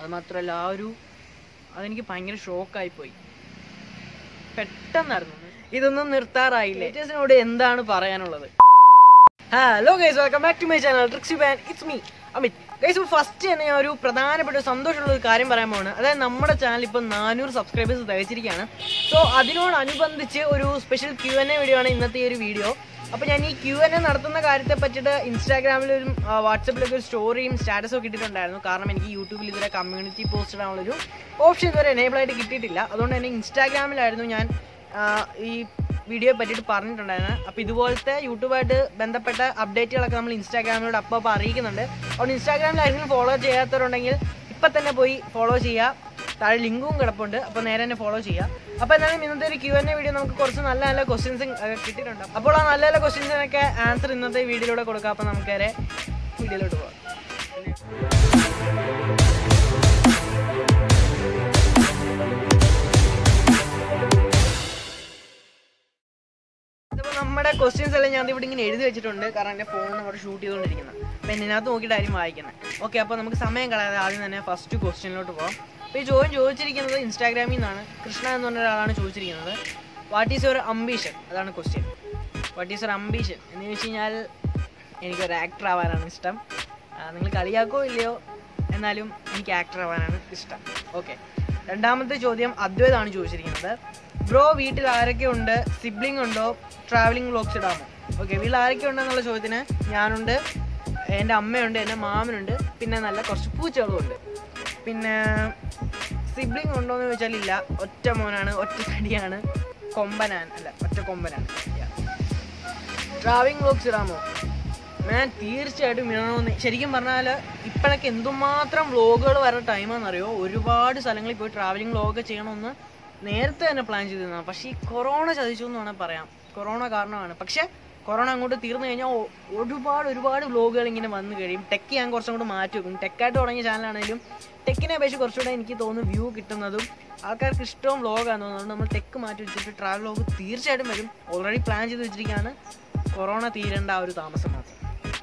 അത് മാത്രമല്ല ആ ഒരു അതെനിക്ക് ഭയങ്കര ഷോക്കായി പോയി പെട്ടെന്നായിരുന്നു ഇതൊന്നും നിർത്താറായില്ലേ ടീച്ചേഴ്സിനോട് എന്താണ് പറയാനുള്ളത് hello guys welcome back to my channel Trixie ban it's me Amit guys first തന്നെ ഞാൻ ഒരു പ്രധാനപ്പെട്ട ഒരു സന്തോഷമുള്ള ഒരു കാര്യം പറയാൻ പോവാണ് അതായത് നമ്മുടെ ചാനൽ ഇപ്പോൾ നാനൂറ് സബ്സ്ക്രൈബേഴ്സ് തികച്ചിരിക്കുകയാണ് സോ അതിനോടനുബന്ധിച്ച് ഒരു special Q N A video ആണ് ഇന്നത്തെ ഈ ഒരു വീഡിയോ അപ്പോൾ ഞാൻ ഈ ക്യു എൻ എ നടത്തുന്ന കാര്യത്തെ പറ്റിയിട്ട് ഇൻസ്റ്റാഗ്രാമിലും വാട്സപ്പിലൊക്കെ ഒരു സ്റ്റോറിയും സ്റ്റാറ്റസും ഒക്കെ ഇട്ടിട്ടുണ്ടായിരുന്നു കാരണം എനിക്ക് യൂട്യൂബിൽ ഇതുവരെ കമ്മ്യൂണിറ്റി പോസ്റ്റ് ഇടാനുള്ളൊരു ഓപ്ഷൻ ഇതുവരെ എനേബിൾ ആയിട്ട് കിട്ടിയിട്ടില്ല അതുകൊണ്ട് തന്നെ ഇൻസ്റ്റാഗ്രാമിലായിരുന്നു ഞാൻ ആ, ഈ വീഡിയോയെ പറ്റിയിട്ട് പറഞ്ഞിട്ടുണ്ടായിരുന്നു അപ്പോൾ ഇതുപോലത്തെ യൂട്യൂബായിട്ട് ബന്ധപ്പെട്ട അപ്ഡേറ്റുകളൊക്കെ നമ്മൾ ഇൻസ്റ്റാഗ്രാമിലൂടെ അപ്പോൾ അപ്പോൾ അറിയിക്കുന്നുണ്ട് അതുകൊണ്ട് ഇൻസ്റ്റാഗ്രാമിൽ ആരെങ്കിലും ഫോളോ ചെയ്യാത്തവരുണ്ടെങ്കിൽ ഇപ്പം തന്നെ പോയി ഫോളോ ചെയ്യുക താഴെ ലിങ്കും കിടപ്പുണ്ട് അപ്പോൾ നേരെ തന്നെ ഫോളോ ചെയ്യുക അപ്പോൾ എന്നാലും ഇന്നത്തെ ഒരു ക്യു എൻ എ വീഡിയോ നമുക്ക് കുറച്ച് നല്ല നല്ല ക്വസ്റ്റ്യൻസ് കിട്ടിയിട്ടുണ്ട് അപ്പോൾ ആ നല്ല നല്ല ക്വസ്റ്റ്യൻസിനൊക്കെ ആൻസർ ഇന്നത്തെ വീഡിയോയിലൂടെ കൊടുക്കാം അപ്പോൾ നമുക്ക് നേരെ വീഡിയോയിലോട്ട് പോകാം അപ്പോൾ നമ്മുടെ ക്വസ്റ്റ്യൻസ് എല്ലാം ഞാൻ ഇവിടെ ഇങ്ങനെ എഴുതി വെച്ചിട്ടുണ്ട് കാരണം എൻ്റെ ഫോൺ അവിടെ ഷൂട്ട് ചെയ്തുകൊണ്ടിരിക്കുന്നത് അപ്പം ഇതിനകത്ത് നോക്കിയിട്ടായിരിക്കും വായിക്കുന്നത് ഓക്കെ അപ്പോൾ നമുക്ക് സമയം കളയാതെ ആദ്യം തന്നെ ഫസ്റ്റ് ക്വസ്റ്റ്യനിലോട്ട് പോകാം അപ്പോൾ ഈ ചോദ്യം ചോദിച്ചിരിക്കുന്നത് ഇൻസ്റ്റാഗ്രാമിൽ നിന്നാണ് കൃഷ്ണ എന്ന് പറഞ്ഞ ഒരാളാണ് ചോദിച്ചിരിക്കുന്നത് വാട്ട് ഈസ് യുവർ അംബീഷൻ അതാണ് question what is your ambition എന്ന് ചോദിച്ചു കഴിഞ്ഞാൽ എനിക്കൊരു ആക്ടർ ആവാനാണ് ഇഷ്ടം നിങ്ങൾ കളിയാക്കോ ഇല്ലയോ എന്നാലും എനിക്ക് ആക്ടർ ആവാനാണ് ഇഷ്ടം ഓക്കെ രണ്ടാമത്തെ ചോദ്യം അദ്വൈതാണ് ചോദിച്ചിരിക്കുന്നത് ബ്രോ വീട്ടിൽ ആരൊക്കെ ഉണ്ട് സിബ്ലിംഗ് ഉണ്ടോ ട്രാവലിംഗ് വ്ലോഗ്സ് ഇടാമോ ഓക്കെ വീട്ടിൽ ആരൊക്കെ ഉണ്ടെന്നുള്ള ചോദ്യത്തിന് ഞാനുണ്ട് എൻ്റെ അമ്മയുണ്ട് എൻ്റെ മാമനുണ്ട് പിന്നെ നല്ല കുറച്ച് പൂച്ചകളും ഉണ്ട് പിന്നെ സിബ്ലിംഗ് ഉണ്ടോ എന്ന് ചോദിച്ചാൽ ഇല്ല ഒറ്റ മോനാണ് ഒറ്റ തടിയാണ് കൊമ്പനാൻ അല്ല ഒറ്റ കൊമ്പനാണ് ട്രാവലിംഗ് വ്ലോഗ്സ് ഇടാമോ ഞാൻ തീർച്ചയായിട്ടും ഇടണമെന്ന് ശരിക്കും പറഞ്ഞാൽ ഇപ്പോഴൊക്കെ എന്തുമാത്രം വ്ലോഗുകൾ വരുന്ന ടൈമാണെന്നറിയോ ഒരുപാട് സ്ഥലങ്ങളിൽ പോയി ട്രാവലിംഗ് വ്ലോഗ് ചെയ്യണമെന്ന് നേരത്തെ തന്നെ പ്ലാൻ ചെയ്തിരുന്നതാണ് പക്ഷേ ഈ കൊറോണ ചതിച്ചു എന്ന് വേണമെങ്കിൽ പറയാം കൊറോണ കാരണമാണ് പക്ഷേ കൊറോണ അങ്ങോട്ട് തീർന്നു കഴിഞ്ഞാൽ ഒ- ഒരുപാട് ഒരുപാട് വ്ലോഗുകൾ ഇങ്ങനെ വന്നു കഴിയും ടെക്ക് ഞാൻ കുറച്ചും കൂടെ മാറ്റി വെക്കും ടെക്കായിട്ട് തുടങ്ങിയ ചാനലാണെങ്കിലും ടെക്കിനെ അപേക്ഷിച്ച് കുറച്ചുകൂടെ എനിക്ക് തോന്നുന്നു വ്യൂ കിട്ടുന്നതും ആൾക്കാർക്ക് ഇഷ്ടവും വ്ലോഗാണെന്ന് തോന്നുന്നത് നമ്മൾ ടെക്ക് മാറ്റി വെച്ചിട്ട് ട്രാവൽ വ്ലോഗ് തീർച്ചയായിട്ടും വരും ഓൾറെഡി പ്ലാൻ ചെയ്ത് വെച്ചിരിക്കുകയാണ് കൊറോണ തീരേണ്ട ആ ഒരു താമസം മാത്രം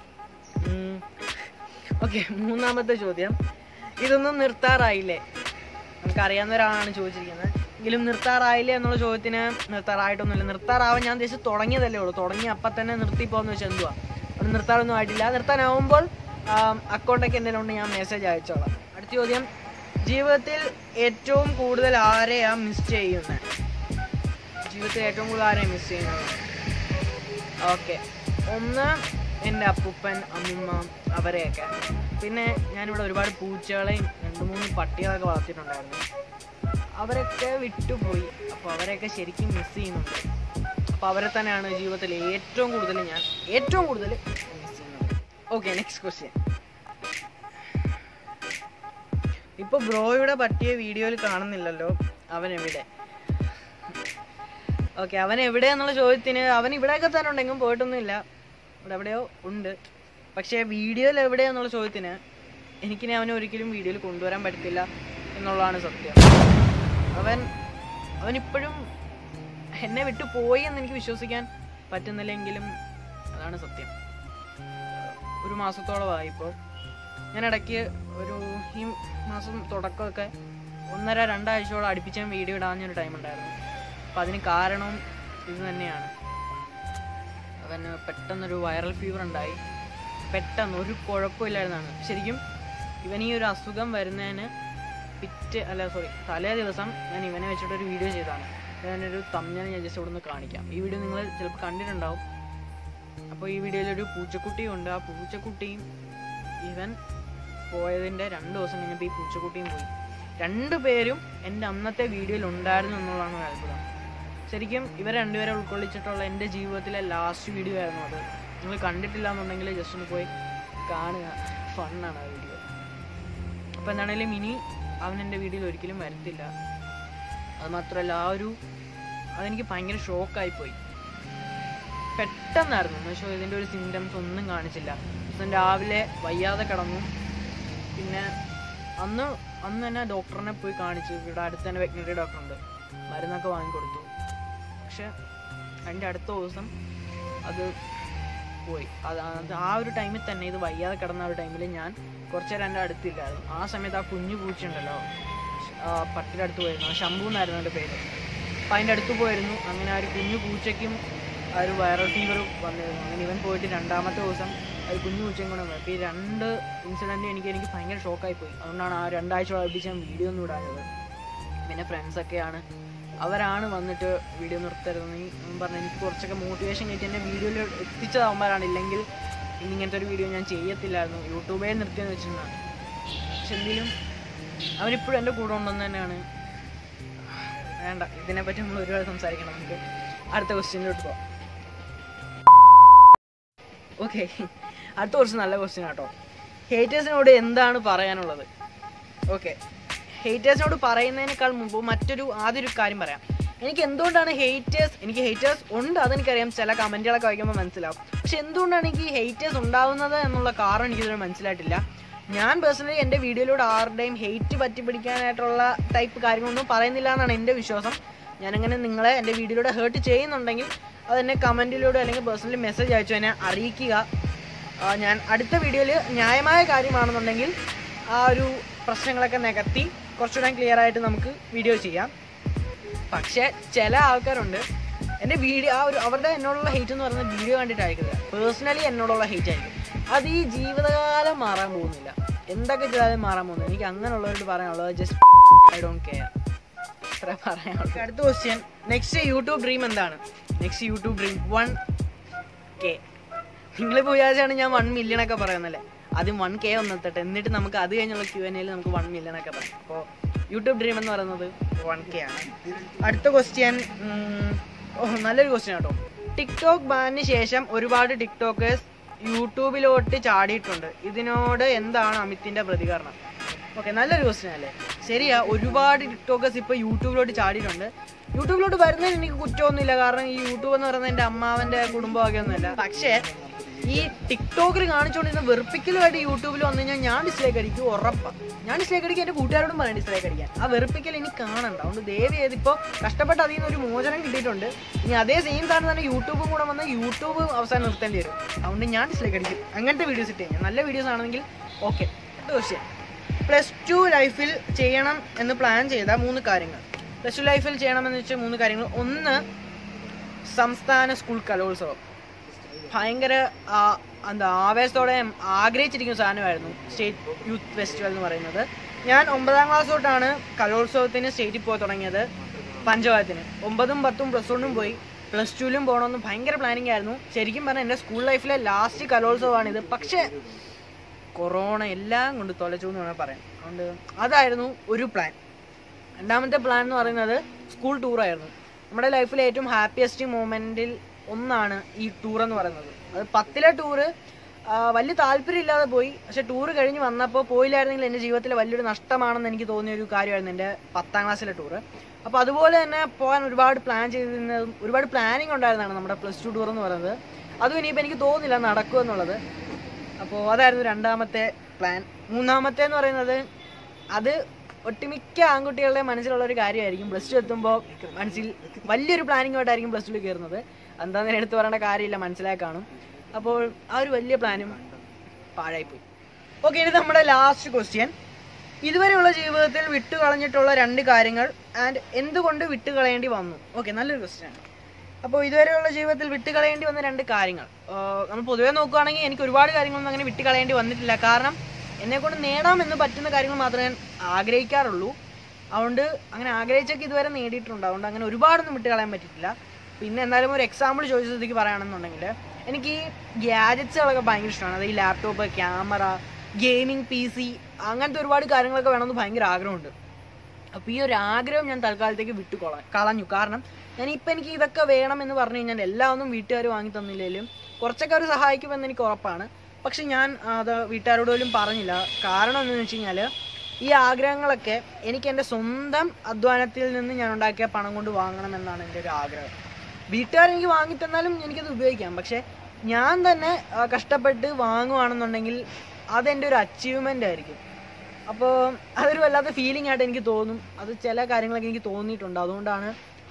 ഓക്കെ മൂന്നാമത്തെ ചോദ്യം ഇതൊന്നും നിർത്താറായില്ലേ നമുക്കറിയാവുന്ന ഒരാളാണ് ചോദിച്ചിരിക്കുന്നത് എങ്കിലും നിർത്താറായില്ലേ എന്നുള്ള ചോദ്യത്തിന് നിർത്താറായിട്ടൊന്നുമില്ല നിർത്താറാവാൻ ഞാൻ ഉദ്ദേശിച്ച് തുടങ്ങിയതല്ലേ ഉള്ളൂ തുടങ്ങി അപ്പം തന്നെ നിർത്തി പോകുന്ന വെച്ചാൽ എന്തുവാ അവിടെ നിർത്താറൊന്നും ആയിട്ടില്ല നിർത്താനാവുമ്പോൾ അക്കൗണ്ടൊക്കെ എന്തെങ്കിലും ഉണ്ട് ഞാൻ മെസ്സേജ് അയച്ചോളാം അടുത്ത ചോദ്യം ജീവിതത്തിൽ ഏറ്റവും കൂടുതൽ ആരെയാ മിസ് ചെയ്യുന്നത് ജീവിതത്തിൽ ഏറ്റവും കൂടുതൽ ആരെയാണ് മിസ് ചെയ്യുന്നത് ഓക്കെ ഒന്ന് എൻ്റെ അപ്പൂപ്പൻ അമ്മുമ്മ അവരെയൊക്കെ പിന്നെ ഞാനിവിടെ ഒരുപാട് പൂച്ചകളെയും രണ്ട് മൂന്ന് പട്ടികളൊക്കെ വളർത്തിയിട്ടുണ്ടായിരുന്നു അവരൊക്കെ വിട്ടുപോയി അപ്പോൾ അവരെയൊക്കെ ശരിക്കും മിസ് ചെയ്യുന്നുണ്ട് അപ്പോൾ അവരെ തന്നെയാണ് ജീവിതത്തിൽ ഏറ്റവും കൂടുതൽ ഞാൻ ഏറ്റവും കൂടുതൽ മിസ് ചെയ്യുന്നത് ഓക്കെ നെക്സ്റ്റ് ക്വസ്റ്റ്യൻ ഇപ്പൊ ബ്രോയുടെ പട്ടിയെ വീഡിയോയിൽ കാണുന്നില്ലല്ലോ അവൻ എവിടെ ഓക്കെ അവൻ എവിടെ എന്നുള്ള ചോദ്യത്തിന് അവൻ ഇവിടെയൊക്കെ തന്നെ ഉണ്ടെങ്കിലും പോയിട്ടൊന്നുമില്ല ഇവിടെ എവിടെയോ ഉണ്ട് പക്ഷേ വീഡിയോയിൽ എവിടെ എന്നുള്ള ചോദ്യത്തിന് എനിക്കിനി അവനെ ഒരിക്കലും വീഡിയോയിൽ കൊണ്ടുവരാൻ പറ്റത്തില്ല എന്നുള്ളതാണ് സത്യം അവൻ അവനിപ്പോഴും എന്നെ വിട്ടു പോയി എന്ന് എനിക്ക് വിശ്വസിക്കാൻ പറ്റുന്നില്ലെങ്കിലും അതാണ് സത്യം ഒരു മാസത്തോളമായി ഇപ്പോൾ ഞാൻ ഇടയ്ക്ക് ഒരു ഈ മാസം തുടക്കമൊക്കെ ഒന്നര രണ്ടാഴ്ചയോളം അടുപ്പിച്ച് ഞാൻ വീഡിയോ ഇടാഞ്ഞൊരു ടൈം ഉണ്ടായിരുന്നു അപ്പം അതിന് കാരണം ഇത് തന്നെയാണ് അവന് പെട്ടെന്നൊരു വൈറൽ ഫീവർ ഉണ്ടായി പെട്ടെന്ന് ഒരു കുഴപ്പമില്ലായിരുന്നാണ് ശരിക്കും ഇവൻ ഈ ഒരു അസുഖം വരുന്നതിന് പിറ്റ് അല്ല സോറി തലേ ദിവസം ഞാൻ ഇവനെ വെച്ചിട്ടൊരു വീഡിയോ ചെയ്തതാണ് ഞാനൊരു തമ്മിൽ ഞാൻ ജസ്റ്റ് ഇവിടെ നിന്ന് കാണിക്കാം ഈ വീഡിയോ നിങ്ങൾ ചിലപ്പോൾ കണ്ടിട്ടുണ്ടാവും അപ്പോൾ ഈ വീഡിയോയിലൊരു പൂച്ചക്കുട്ടിയും ഉണ്ട് ആ പൂച്ചക്കുട്ടിയും ഇവൻ പോയതിൻ്റെ രണ്ട് ദിവസം കഴിഞ്ഞപ്പോൾ ഈ പൂച്ചക്കുട്ടിയും പോയി രണ്ടു പേരും എൻ്റെ അന്നത്തെ വീഡിയോയിൽ ഉണ്ടായിരുന്നു എന്നുള്ളതാണ് ഒരു അത്ഭുതം ശരിക്കും ഇവർ രണ്ടുപേരെ ഉൾക്കൊള്ളിച്ചിട്ടുള്ള എൻ്റെ ജീവിതത്തിലെ ലാസ്റ്റ് വീഡിയോ ആയിരുന്നു അത് നിങ്ങൾ കണ്ടിട്ടില്ല എന്നുണ്ടെങ്കിൽ ജസ്റ്റ് ഒന്ന് പോയി കാണുക ഫണ്ണാണ് ആ വീഡിയോ അപ്പോൾ എന്താണെങ്കിലും ഇനി അവൻ എൻ്റെ വീഡിയോയിൽ ഒരിക്കലും വരത്തില്ല അത് മാത്രമല്ല ആ ഒരു അതെനിക്ക് ഭയങ്കര ഷോക്കായി പോയി പെട്ടെന്നായിരുന്നു എന്ന് വെച്ചാൽ ഇതിൻ്റെ ഒരു സിംറ്റംസ് ഒന്നും കാണിച്ചില്ല ദിവസം രാവിലെ വയ്യാതെ കിടന്നു പിന്നെ അന്ന് അന്ന് തന്നെ ഡോക്ടറിനെ പോയി കാണിച്ചു ഇവിടെ അടുത്ത് തന്നെ വെറ്റിനറി ഡോക്ടറുണ്ട് മരുന്നൊക്കെ വാങ്ങിക്കൊടുത്തു പക്ഷെ അതിൻ്റെ അടുത്ത ദിവസം അത് പോയി അത് അത് ആ ഒരു ടൈമിൽ തന്നെ ഇത് വയ്യാതെ കിടന്ന ആ ഒരു ടൈമിൽ ഞാൻ കുറച്ച് നേരം എൻ്റെ അടുത്തില്ലായിരുന്നു ആ സമയത്ത് ആ കുഞ്ഞു പൂച്ചയുണ്ടല്ലോ ആ പട്ടിയുടെ അടുത്ത് പോയിരുന്നു ശംഭു എന്നായിരുന്നു എൻ്റെ പേര് അപ്പം അതിൻ്റെ അടുത്ത് പോയിരുന്നു അങ്ങനെ ആ ഒരു കുഞ്ഞു പൂച്ചയ്ക്കും ആ ഒരു വൈറൽ ഫീവർ വന്നിരുന്നു അങ്ങനെ ഇവൻ പോയിട്ട് രണ്ടാമത്തെ ദിവസം ആ ഒരു കുഞ്ഞു പൂച്ചയും കൂടെ വന്നു അപ്പോൾ ഈ രണ്ട് ഇൻസിഡൻറ്റ് എനിക്ക് എനിക്ക് ഭയങ്കര ഷോക്കായി പോയി അതുകൊണ്ടാണ് ആ രണ്ടാഴ്ച അടുപ്പിച്ച് ഞാൻ വീഡിയോ ഒന്നും ഇടാഞ്ഞത് പിന്നെ ഫ്രണ്ട്സൊക്കെയാണ് അവരാണ് വന്നിട്ട് വീഡിയോ നിർത്തരുതെന്ന് ഈ പറഞ്ഞ എനിക്ക് കുറച്ചൊക്കെ മോട്ടിവേഷൻ കിട്ടി എൻ്റെ വീഡിയോയിൽ എത്തിച്ചതാവുമ്പോഴാണ് ഇല്ലെങ്കിൽ ഇനി ഇങ്ങനത്തെ ഒരു വീഡിയോ ഞാൻ ചെയ്യത്തില്ലായിരുന്നു യൂട്യൂബേ നിർത്തിയെന്ന് വെച്ചിട്ടുണ്ടാണ് പക്ഷെ എന്തെങ്കിലും അവരിപ്പോഴും എൻ്റെ കൂടെ ഉണ്ടെന്ന് തന്നെയാണ് വേണ്ട ഇതിനെപ്പറ്റി നമ്മൾ ഒരുപാട് സംസാരിക്കണം നമുക്ക് അടുത്ത ക്വസ്റ്റ്യനിലോട്ട് പോകാം ഓക്കെ അടുത്ത കുറച്ച് നല്ല ക്വസ്റ്റ്യൻ ആട്ടോ ഹേറ്റേഴ്സിനോട് എന്താണ് പറയാനുള്ളത് ഓക്കെ ഹേറ്റേഴ്സിനോട് പറയുന്നതിനേക്കാൾ മുമ്പ് മറ്റൊരു ആദ്യം ഒരു കാര്യം പറയാം എനിക്ക് എന്തുകൊണ്ടാണ് ഹേറ്റേഴ്സ് എനിക്ക് ഹേറ്റേഴ്സ് ഉണ്ട് അതെനിക്കറിയാം ചില കമൻറ്റുകളൊക്കെ വായിക്കുമ്പോൾ മനസ്സിലാവും പക്ഷെ എന്തുകൊണ്ടാണ് എനിക്ക് ഹേറ്റേഴ്സ് ഉണ്ടാവുന്നത് എന്നുള്ള കാരണം എനിക്കിതുവരെ മനസ്സിലായിട്ടില്ല ഞാൻ പേഴ്സണലി എൻ്റെ വീഡിയോയിലൂടെ ആരുടെയും ഹെയ്റ്റ് പറ്റി പിടിക്കാനായിട്ടുള്ള ടൈപ്പ് കാര്യങ്ങളൊന്നും പറയുന്നില്ല എന്നാണ് എൻ്റെ വിശ്വാസം ഞാനങ്ങനെ നിങ്ങളെ എൻ്റെ വീഡിയോയിലൂടെ ഹേർട്ട് ചെയ്യുന്നുണ്ടെങ്കിൽ അതെന്നെ കമൻറ്റിലൂടെ അല്ലെങ്കിൽ പേഴ്സണലി മെസ്സേജ് അയച്ചു എന്നെ അറിയിക്കുക ആ, ഞാൻ അടുത്ത വീഡിയോയിൽ ന്യായമായ കാര്യമാണെന്നുണ്ടെങ്കിൽ ആ ഒരു പ്രശ്നങ്ങളൊക്കെ നികത്തി കുറച്ചുകൂടെ ക്ലിയർ ആയിട്ട് നമുക്ക് വീഡിയോ ചെയ്യാം പക്ഷേ ചില ആൾക്കാരുണ്ട് എൻ്റെ വീഡിയോ ആ ഒരു അവരുടെ എന്നോടുള്ള ഹെയ്റ്റ് എന്ന് പറയുന്നത് വീഡിയോ കണ്ടിട്ടായിരിക്കില്ല പേഴ്സണലി എന്നോടുള്ള ഹെയ്റ്റ് ആയിരിക്കും അത് ഈ ജീവിതകാലം മാറാൻ പോകുന്നില്ല എന്തൊക്കെ ചെയ്താലും മാറാൻ പോകുന്നില്ല എനിക്ക് അങ്ങനെയുള്ളവരോട് പറയാനുള്ളത് ജസ്റ്റ് ഐ ഡോണ്ട് കെയർ അത്ര പറയാനുള്ളൂ അടുത്ത ക്വസ്റ്റ്യൻ നെക്സ്റ്റ് യൂട്യൂബ് ഡ്രീം എന്താണ് next YouTube dream one K നിങ്ങൾ വിചാരിച്ചാണ് ഞാൻ വൺ മില്യൺ ഒക്കെ പറയുന്നല്ലേ ആദ്യം വൺ കെ ഒന്ന് എത്തട്ടെ എന്നിട്ട് നമുക്ക് അത് കഴിഞ്ഞുള്ള ക്യു എൻ എയിൽ നമുക്ക് വൺ മില്യൺ ഒക്കെ പറയാം അപ്പോൾ യൂട്യൂബ് ഡ്രീം എന്ന് പറയുന്നത് വൺ കെ ആണ് അടുത്ത ക്വസ്റ്റ്യൻ ഓ നല്ലൊരു ക്വസ്റ്റ്യൻ കേട്ടോ ടിക്ടോക്ക് ബാനിന് ശേഷം ഒരുപാട് ടിക്ടോക്കേഴ്സ് യൂട്യൂബിലോട്ട് ചാടിയിട്ടുണ്ട് ഇതിനോട് എന്താണ് അമിത്തിന്റെ പ്രതികരണം ഓക്കെ നല്ലൊരു ക്വസ്റ്റ്യൻ അല്ലേ ശരിയാ ഒരുപാട് ടിക്ടോക്കേഴ്സ് ഇപ്പോൾ യൂട്യൂബിലോട്ട് ചാടിയിട്ടുണ്ട് യൂട്യൂബിലോട്ട് വരുന്നതിന് എനിക്ക് കുറ്റമൊന്നുമില്ല കാരണം ഈ യൂട്യൂബ് എന്ന് പറയുന്നത് എൻ്റെ അമ്മാവൻ്റെ കുടുംബമൊക്കെ ഒന്നുമല്ല പക്ഷേ ഈ ടിക്ടോക്കിൽ കാണിച്ചുകൊണ്ടിരുന്ന വെറുപ്പിക്കലുമായിട്ട് യൂട്യൂബിൽ വന്നു കഴിഞ്ഞാൽ ഞാൻ ഡിസ്ലൈക്ക് അടിക്കും ഉറപ്പാണ് ഞാൻ ഡിസ്ലൈക്ക് അടിക്കും എൻ്റെ കൂട്ടുകാരോടും പറയാം ഡിസ്ലൈക്ക് അടിക്കാൻ ആ വെറുപ്പിക്കൽ ഇനി കാണണ്ട അതുകൊണ്ട് ദയവ് ചെയ്ത് ഇപ്പോൾ കഷ്ടപ്പെട്ട് അതിൽ നിന്ന് ഒരു മോചനം കിട്ടിയിട്ടുണ്ട് ഇനി അതേ സെയിം സാധനം തന്നെ യൂട്യൂബും കൂടെ വന്ന് യൂട്യൂബ് അവസാനം നിർത്തേണ്ടി വരും അതുകൊണ്ട് ഞാൻ ഡിസ്ലൈക്ക് അടിക്കും അങ്ങനത്തെ വീഡിയോസ് ഇട്ട് കഴിഞ്ഞാൽ നല്ല വീഡിയോസ് ആണെങ്കിൽ ഓക്കെ ക്വസ്റ്റ്യൻ പ്ലസ് ടു ലൈഫിൽ ചെയ്യണം എന്ന് പ്ലാൻ ചെയ്ത മൂന്ന് കാര്യങ്ങൾ പ്ലസ് ടു ലൈഫിൽ ചെയ്യണമെന്ന് വെച്ച മൂന്ന് കാര്യങ്ങൾ ഒന്ന് സംസ്ഥാന സ്കൂൾ കലോത്സവം ഭയങ്കര ആ, എന്താ ആവേശത്തോടെ ആഗ്രഹിച്ചിരിക്കുന്ന സാധനമായിരുന്നു സ്റ്റേറ്റ് യൂത്ത് ഫെസ്റ്റിവൽ എന്ന് പറയുന്നത് ഞാൻ ഒമ്പതാം ക്ലാസ് തൊട്ടാണ് കലോത്സവത്തിന് സ്റ്റേറ്റിൽ പോയി തുടങ്ങിയത് പഞ്ചവായത്തിന് ഒമ്പതും പത്തും പ്ലസ് വണ്ണും പോയി പ്ലസ് ടുവിലും പോകണമെന്ന് ഭയങ്കര പ്ലാനിങ് ആയിരുന്നു ശരിക്കും പറഞ്ഞാൽ എൻ്റെ സ്കൂൾ ലൈഫിലെ ലാസ്റ്റ് കലോത്സവമാണിത് പക്ഷേ കൊറോണ എല്ലാം കൊണ്ട് തൊലച്ചു എന്ന് വേണമെങ്കിൽ പറയാം അതുകൊണ്ട് അതായിരുന്നു ഒരു പ്ലാൻ രണ്ടാമത്തെ പ്ലാൻ എന്ന് പറയുന്നത് സ്കൂൾ ടൂറായിരുന്നു നമ്മുടെ ലൈഫിലെ ഏറ്റവും ഹാപ്പിയസ്റ്റ് മൂമെൻറ്റിൽ ഒന്നാണ് ഈ ടൂർ എന്ന് പറയുന്നത് അത് പത്തിലെ ടൂറ് വലിയ താല്പര്യമില്ലാതെ പോയി പക്ഷെ ടൂറ് കഴിഞ്ഞ് വന്നപ്പോൾ പോയില്ലായിരുന്നെങ്കിൽ എൻ്റെ ജീവിതത്തിലെ വലിയൊരു നഷ്ടമാണെന്ന് എനിക്ക് തോന്നിയ ഒരു കാര്യമായിരുന്നു എൻ്റെ പത്താം ക്ലാസ്സിലെ ടൂറ് അപ്പോൾ അതുപോലെ തന്നെ പോകാൻ ഒരുപാട് പ്ലാൻ ചെയ്തിരുന്നതും ഒരുപാട് പ്ലാനിങ് ഉണ്ടായിരുന്നതാണ് നമ്മുടെ പ്ലസ് ടു ടൂർ എന്ന് പറയുന്നത് അതും ഇനിയിപ്പോൾ എനിക്ക് തോന്നുന്നില്ല നടക്കുമെന്നുള്ളത് അപ്പോൾ അതായിരുന്നു രണ്ടാമത്തെ പ്ലാൻ മൂന്നാമത്തെ എന്ന് പറയുന്നത് അത് ഒട്ടുമിക്ക ആൺകുട്ടികളുടെ മനസ്സിലുള്ള ഒരു കാര്യമായിരിക്കും പ്ലസ് ടു എത്തുമ്പോൾ മനസ്സിൽ വലിയൊരു പ്ലാനിങ്ങോട്ടായിരിക്കും പ്ലസ് ടുവിൽ കയറുന്നത് എന്താണെന്ന് എടുത്ത് പറയേണ്ട കാര്യമില്ല മനസ്സിലായി കാണും അപ്പോൾ ആ ഒരു വലിയ പ്ലാനും പാഴായിപ്പോയി ഓക്കെ ഇനി നമ്മുടെ ലാസ്റ്റ് ക്വസ്റ്റ്യൻ ഇതുവരെയുള്ള ജീവിതത്തിൽ വിട്ടുകളഞ്ഞിട്ടുള്ള രണ്ട് കാര്യങ്ങൾ ആൻഡ് എന്തുകൊണ്ട് വിട്ടുകളയേണ്ടി വന്നു ഓക്കെ നല്ലൊരു ക്വസ്റ്റ്യൻ ആണ് അപ്പോൾ ഇതുവരെയുള്ള ജീവിതത്തിൽ വിട്ടുകളയേണ്ടി വന്ന രണ്ട് കാര്യങ്ങൾ ആഹ് നമ്മൾ പൊതുവേ നോക്കുകയാണെങ്കിൽ എനിക്ക് ഒരുപാട് കാര്യങ്ങളൊന്നും അങ്ങനെ വിട്ടുകളയേണ്ടി വന്നിട്ടില്ല കാരണം എന്നെ കൊണ്ട് നേടാമെന്ന് പറ്റുന്ന കാര്യങ്ങൾ മാത്രമേ ഞാൻ ആഗ്രഹിക്കാറുള്ളൂ അതുകൊണ്ട് അങ്ങനെ ആഗ്രഹിച്ചൊക്കെ ഇതുവരെ നേടിയിട്ടുണ്ട് അതുകൊണ്ട് അങ്ങനെ ഒരുപാടൊന്നും വിട്ടുകളയാൻ പറ്റിയിട്ടില്ല പിന്നെ എന്തായാലും ഒരു എക്സാമ്പിൾ ചോദിച്ച സ്ഥിതിക്ക് പറയുകയാണെന്നുണ്ടെങ്കിൽ എനിക്ക് ഈ ഗ്യാജറ്റ്സുകളൊക്കെ ഭയങ്കര ഇഷ്ടമാണ് അത് ഈ laptop camera gaming P C അങ്ങനത്തെ ഒരുപാട് കാര്യങ്ങളൊക്കെ വേണമെന്ന് ഭയങ്കര ആഗ്രഹമുണ്ട് അപ്പോൾ ഈ ഒരു ആഗ്രഹം ഞാൻ തൽക്കാലത്തേക്ക് വിട്ടു കൊള കളഞ്ഞു കാരണം ഞാൻ ഇപ്പം എനിക്ക് ഇതൊക്കെ വേണം എന്ന് പറഞ്ഞു കഴിഞ്ഞാൽ എല്ലാം ഒന്നും വീട്ടുകാർ വാങ്ങി തന്നില്ലെങ്കിലും കുറച്ചൊക്കെ അവർ സഹായിക്കുമെന്ന് എനിക്ക് ഉറപ്പാണ് പക്ഷെ ഞാൻ അത് വീട്ടുകാരോട് പോലും പറഞ്ഞില്ല കാരണം എന്താണെന്ന് വെച്ച് കഴിഞ്ഞാൽ ഈ ആഗ്രഹങ്ങളൊക്കെ എനിക്ക് എൻ്റെ സ്വന്തം അധ്വാനത്തിൽ നിന്ന് ഞാൻ ഉണ്ടാക്കിയ പണം കൊണ്ട് വാങ്ങണം എന്നാണ് എൻ്റെ ഒരു ആഗ്രഹം വീട്ടുകാർ എനിക്ക് വാങ്ങി തന്നാലും എനിക്കത് ഉപയോഗിക്കാം പക്ഷെ ഞാൻ തന്നെ ആ, കഷ്ടപ്പെട്ട് വാങ്ങുവാണെന്നുണ്ടെങ്കിൽ അതെൻ്റെ ഒരു അച്ചീവ്മെൻ്റ് ആയിരിക്കും അപ്പോൾ അതൊരു വല്ലാത്ത ഫീലിംഗ് ആയിട്ട് എനിക്ക് തോന്നും അത് ചില കാര്യങ്ങളൊക്കെ എനിക്ക് തോന്നിയിട്ടുണ്ട് അതുകൊണ്ടാണ്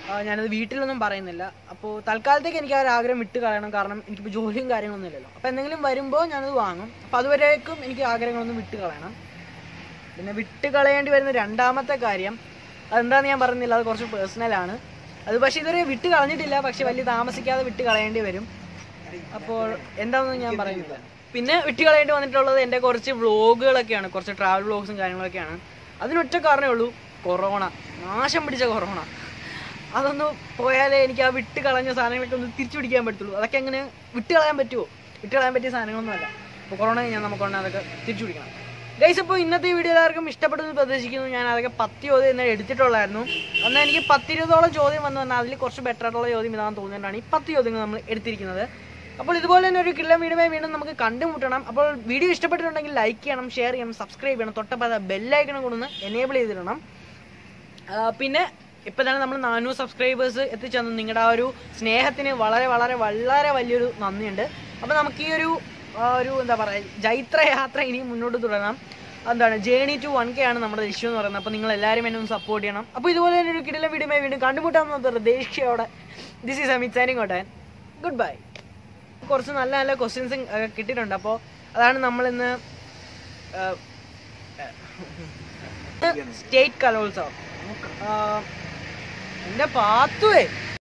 ആ, ഞാനത് വീട്ടിലൊന്നും പറയുന്നില്ല അപ്പോൾ തൽക്കാലത്തേക്ക് എനിക്ക് ആ ഒരു ആഗ്രഹം വിട്ട് കളയണം കാരണം എനിക്കിപ്പോൾ ജോലിയും കാര്യങ്ങളൊന്നും ഇല്ലല്ലോ അപ്പോൾ എന്തെങ്കിലും വരുമ്പോൾ ഞാനത് വാങ്ങും അപ്പോൾ അതുവരേക്കും എനിക്ക് ആഗ്രഹങ്ങളൊന്നും വിട്ട് കളയണം പിന്നെ വിട്ട് കളയേണ്ടി വരുന്ന രണ്ടാമത്തെ കാര്യം അതെന്താണെന്ന് ഞാൻ പറഞ്ഞില്ല അത് കുറച്ച് പേഴ്സണലാണ് അത് പക്ഷേ ഇതുവരെ വിട്ട് കളഞ്ഞിട്ടില്ല പക്ഷെ വലിയ താമസിക്കാതെ വിട്ട് കളയേണ്ടി വരും അപ്പോൾ എന്താണെന്ന് ഞാൻ പറയുന്നില്ല പിന്നെ വിട്ട് കളയേണ്ടി വന്നിട്ടുള്ളത് എൻ്റെ കുറച്ച് വ്ളോഗുകളൊക്കെയാണ് കുറച്ച് ട്രാവൽ വ്ളോഗ്സും കാര്യങ്ങളൊക്കെയാണ് അതിനൊറ്റ കാരണമേ ഉള്ളൂ കൊറോണ നാശം പിടിച്ച കൊറോണ അതൊന്ന് പോയാലേ എനിക്ക് ആ വിട്ട് കളഞ്ഞ സാധനങ്ങളൊക്കെ ഒന്ന് തിരിച്ചു പിടിക്കാൻ പറ്റുള്ളൂ അതൊക്കെ എങ്ങനെ വിട്ട് കളയാൻ പറ്റുമോ വിട്ട് കളയാൻ പറ്റിയ സാധനങ്ങളൊന്നും അല്ല അപ്പോൾ കൊറോണ ഞാൻ നമുക്കൊണ്ട് അതൊക്കെ തിരിച്ചു പിടിക്കണം ഗൈസ് ഇപ്പോൾ ഇന്നത്തെ വീഡിയോ എല്ലാവർക്കും ഇഷ്ടപ്പെടുന്നു പ്രതീക്ഷിക്കുന്നു ഞാൻ അതൊക്കെ പത്ത് ചോദ്യം ഇന്ന് എടുത്തിട്ടുള്ളായിരുന്നു എന്നാൽ എനിക്ക് പത്തിരുപതോളം ചോദ്യം വന്നു വന്നാൽ അതിൽ കുറച്ച് ബെറ്റർ ആയിട്ടുള്ള ചോദ്യം ഇതാണെന്ന് തോന്നിയിട്ടാണ് ഈ പത്ത് ചോദ്യങ്ങൾ നമ്മൾ എടുത്തിരിക്കുന്നത് അപ്പോൾ ഇതുപോലെ തന്നെ ഒരു കിള്ള വീഡിയോ വീണ്ടും നമുക്ക് കണ്ടുമുട്ടണം അപ്പോൾ വീഡിയോ ഇഷ്ടപ്പെട്ടിട്ടുണ്ടെങ്കിൽ ലൈക്ക് ചെയ്യണം ഷെയർ ചെയ്യണം സബ്സ്ക്രൈബ് ചെയ്യണം തൊട്ടപ്പോൾ ബെല്ലൈക്കണം കൊണ്ടൊന്ന് എനേബിൾ ചെയ്തിടണം ആ, പിന്നെ ഇപ്പം തന്നെ നമ്മൾ നാനൂറ് സബ്സ്ക്രൈബേഴ്സ് എത്തിച്ചെന്നു നിങ്ങളുടെ ആ ഒരു സ്നേഹത്തിന് വളരെ വളരെ വളരെ വലിയൊരു നന്ദിയുണ്ട് അപ്പോൾ നമുക്ക് ഈ ഒരു ആ, ഒരു എന്താ പറയുക ജൈത്ര യാത്ര ഇനി മുന്നോട്ട് തുടരാം എന്താണ് ജേണി ടു വൺ കെ ആണ് നമ്മുടെ ഇഷ്യൂ എന്ന് പറയുന്നത് അപ്പോൾ നിങ്ങൾ എല്ലാവരും എന്നെ ഒന്ന് സപ്പോർട്ട് ചെയ്യണം അപ്പോൾ ഇതുപോലെ തന്നെ ഒരു കിടില വീഡിയോ വീണ്ടും കണ്ടുമുട്ടാമെന്ന പ്രതീക്ഷയോടെ ദിസ് ഈസ് അമിത് സാനിങ് കോട്ടൻ ഗുഡ് ബൈ കുറച്ച് നല്ല നല്ല ക്വസ്റ്റ്യൻസ് കിട്ടിയിട്ടുണ്ട് അപ്പോൾ അതാണ് നമ്മളിന്ന് സ്റ്റേറ്റ് കലോത്സവം ആ, എന്റെ പാത്തുവേ